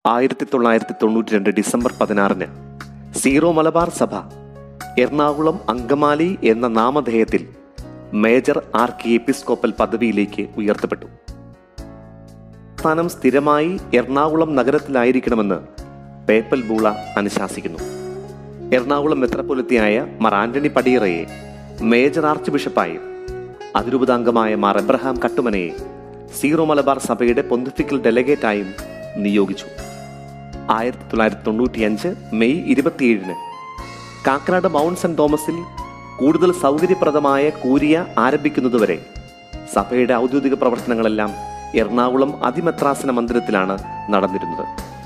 ആയിരത്തി തൊള്ളായിരത്തി തൊണ്ണൂറ്റി രണ്ട് ഡിസംബർ പതിനാറിന് സീറോ മലബാർ സഭ എറണാകുളം അങ്കമാലി എന്ന നാമധേയത്തിൽ മേജർ ആർക്കി എപ്പിസ്കോപ്പൽ പദവിയിലേക്ക് ഉയർത്തപ്പെട്ടു സ്ഥാനം സ്ഥിരമായി എറണാകുളം നഗരത്തിലായിരിക്കണമെന്ന് പേപ്പൽ ബൂള അനുശാസിക്കുന്നു എറണാകുളം മെത്രപ്പൊലിത്തിയായ മാർ ആന്റണി പടിയറയെ മേജർ ആർച്ച് ബിഷപ്പായും അതിരൂപതാംഗമായ മാർ എബ്രഹാം കട്ടുമനയെ സീറോ മലബാർ സഭയുടെ പൊന്തിഫിക്കൽ ഡെലഗേറ്റായും നിയോഗിച്ചു ആയിരത്തി തൊള്ളായിരത്തി തൊണ്ണൂറ്റിയഞ്ച് മെയ് ഇരുപത്തിയേഴിന് കാക്കനാട് മൗണ്ട് സെന്റ് തോമസിൽ കൂടുതൽ സൗകര്യപ്രദമായ കൂരിയ ആരംഭിക്കുന്നതുവരെ സഭയുടെ ഔദ്യോഗിക പ്രവർത്തനങ്ങളെല്ലാം എറണാകുളം അതിമെത്രാസന മന്ദിരത്തിലാണ് നടന്നിരുന്നത്